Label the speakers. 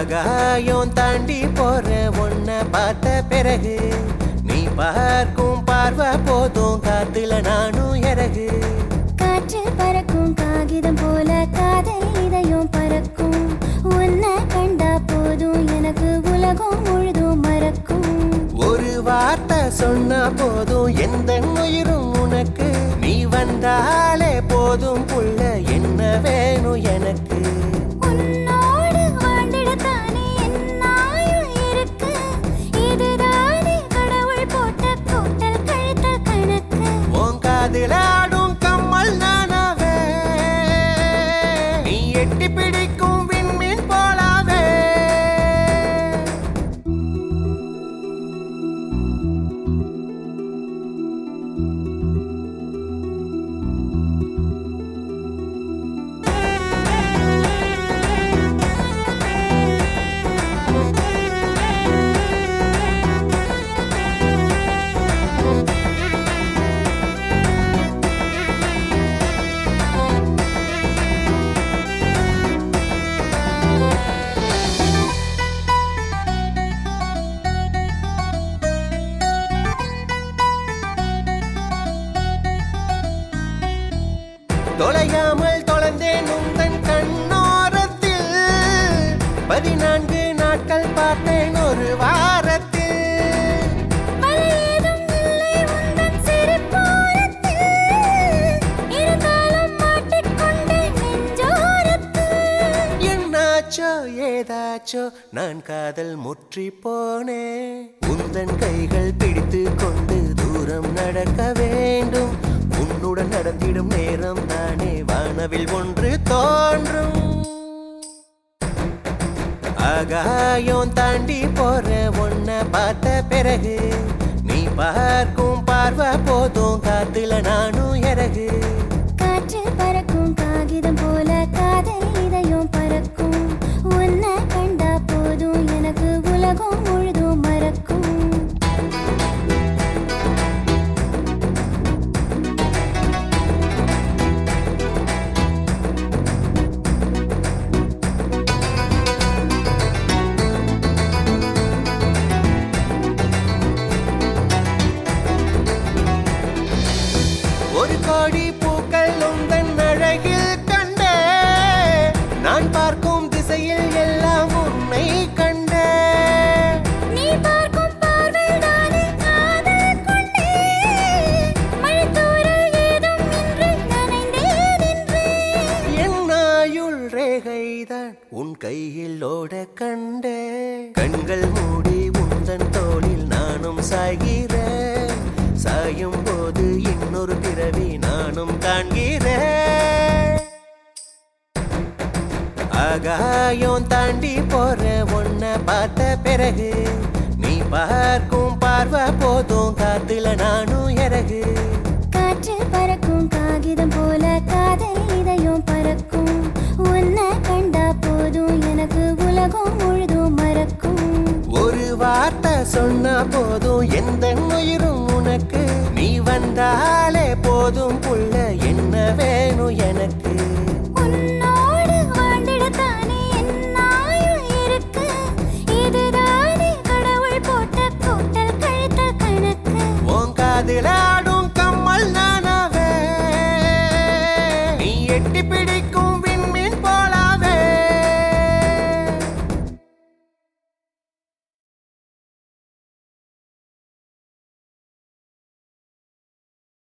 Speaker 1: ஆகாயம் தாண்டி போற உன்ன பார்த்த பிறகு நீ பார்க்கும் பார்வை போதும் காத்துல நானும் இறகு
Speaker 2: காற்றில் பறக்கும் காகிதம் போல காதல் இதயம் பறக்கும் உன்னை கண்டா போதும் எனக்கு உலகம் முழுதும் மறக்கும்
Speaker 1: ஒரு வார்த்தை சொன்னா போதும் எந்த உயிரும் உனக்கு நீ வந்தாலே போதும் புள்ள என்ன வேணும் எனக்கு
Speaker 2: உன்னோடு வாழ்ந்திடத்தானே என் ஆயுள் இருக்கு இதுதானே கடவுள் போட்ட கூட்டல் கழித்தல் கணக்கு
Speaker 1: உன் காதில் ஆடும் கம்மல் நானாவே நீ எட்டி பிடிக்கும் விண்மீன் போலாவே தொலையாமல் தொலைந்தேன் உந்தன் கண்ணோரத்தில் பதினான்கு நாட்கள் பார்த்தேன் ஒரு வாரத்தில்
Speaker 2: மழையேதும் இல்லை உந்தன் சிரிப்போரத்தில். இருந்தாலும் மாட்டிக்கொண்டேன் நெஞ்சோரத்தில்.
Speaker 1: என்னாச்சோ ஏதாச்சோ நான் காதல் முற்றி போனேன் உந்தன் கைகள் பிடித்து கொண்டு தூரம் நடக்க வேண்டும் உன்னுடன் நடந்திடும் நேரம் தானே வானவில் ஒன்று தோன்றும் ஆகாயம் தாண்டி போற உன்ன பார்த்த பிறகு நீ பார்க்கும் பார்வை போதும் காத்துல நானும் இறகு
Speaker 2: காற்றில் பறக்கும் காகிதம் போல காதல் இதயம் பறக்கும் உன்னை கண்டா போதும் எனக்கு உலகம் முழுதும் மறக்கும்
Speaker 1: ஒரு கோடி பூக்கள் உந்தன் அழகில் கண்ட நான் பார்க்கும் திசையில் எல்லாம் உன்னை கண்ட
Speaker 2: நீ பார்க்கும் பார்வைதானே காதல் கொண்டேன். மழைத்தூறல் ஏதும் இன்றி நனைந்தேன் இன்று.
Speaker 1: என்னாயுள் ரேகைதான் உன் கையில் ஓட கண்ட கண்கள் மூடி உந்தன் தோளில் நானும் சாய்கிறேன் சாயும் போது இன்னொரு பிறவி நானும் காண்கிறேன் ஆகாயம் தாண்டி போற உன்ன பார்த்த பிறகு நீ பார்க்கும் பார்வை போதும் காத்துல நானும் இறகு
Speaker 2: காற்றில் பறக்கும் காகிதம் போல காதல் இதயம் பறக்கும் உன்னை கண்டா போதும் எனக்கு உலகம் முழுதும் மறக்கும்
Speaker 1: ஒரு வார்த்தை சொன்னா போதும் எந்த உயிரும் உனக்கு நீ வந்தாலே போதும்